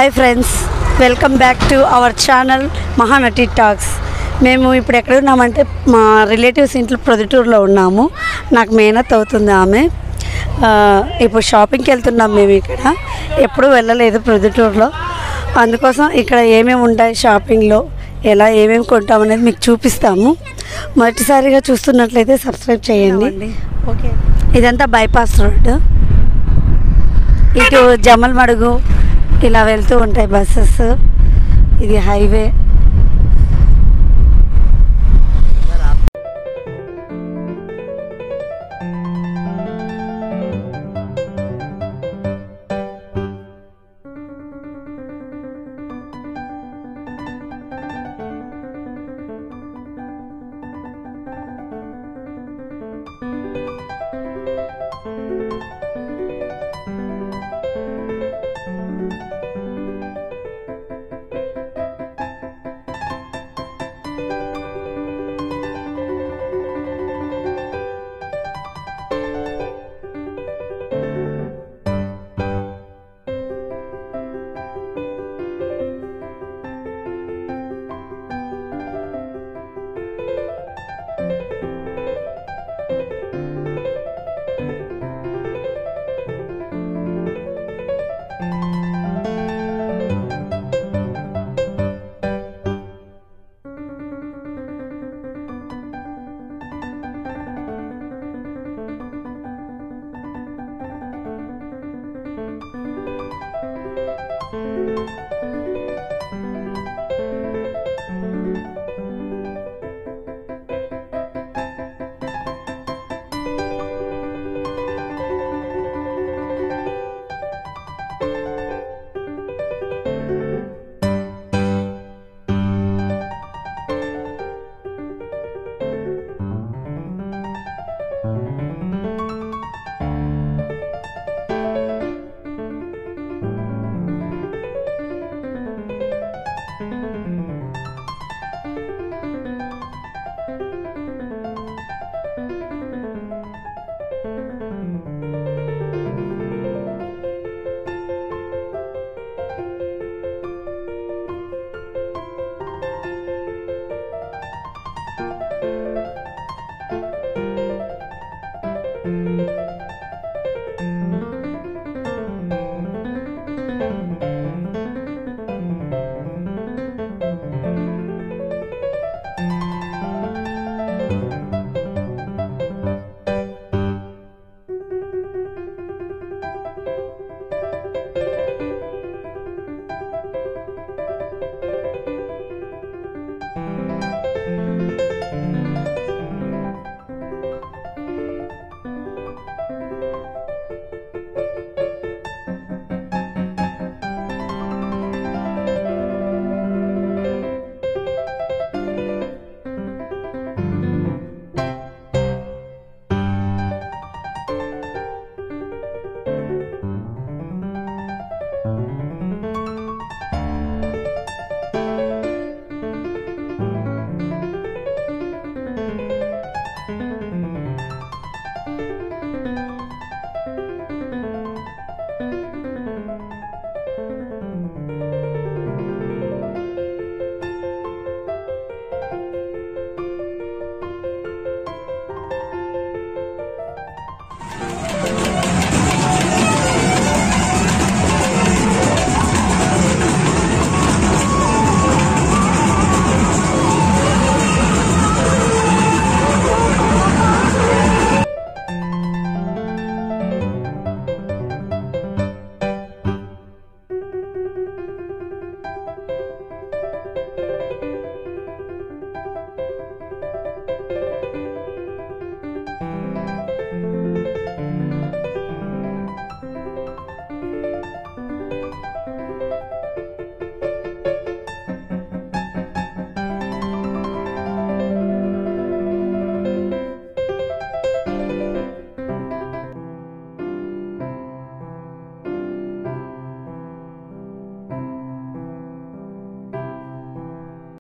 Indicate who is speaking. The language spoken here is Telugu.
Speaker 1: hi friends welcome back to our channel Mahanati talks మేము ఇప్పుడు ఎక్కడ ఉన్నామంటే మా రిలేటివ్స్ ఇంట్లో ప్రొద్దుటూరులో ఉన్నాము నాకు మేనత్ అవుతుంది ఆమె ఆ, ఇప్పుడు షాపింగ్కి వెళ్తున్నాం మేము ఇక్కడ ఎప్పుడూ వెళ్ళలేదు ప్రొద్దుటూరులో అందుకోసం ఇక్కడ ఏమేమి ఉంటాయి షాపింగ్లో ఎలా ఏమేమి కొంటాం అనేది మీకు చూపిస్తాము మొదటిసారిగా చూస్తున్నట్లయితే సబ్స్క్రైబ్ చేయండి ఓకే ఇదంతా బైపాస్ రోడ్ ఇటు జమల్ మడుగు ఇలా వెళ్తూ ఉంటాయి బస్సెస్ ఇది హైవే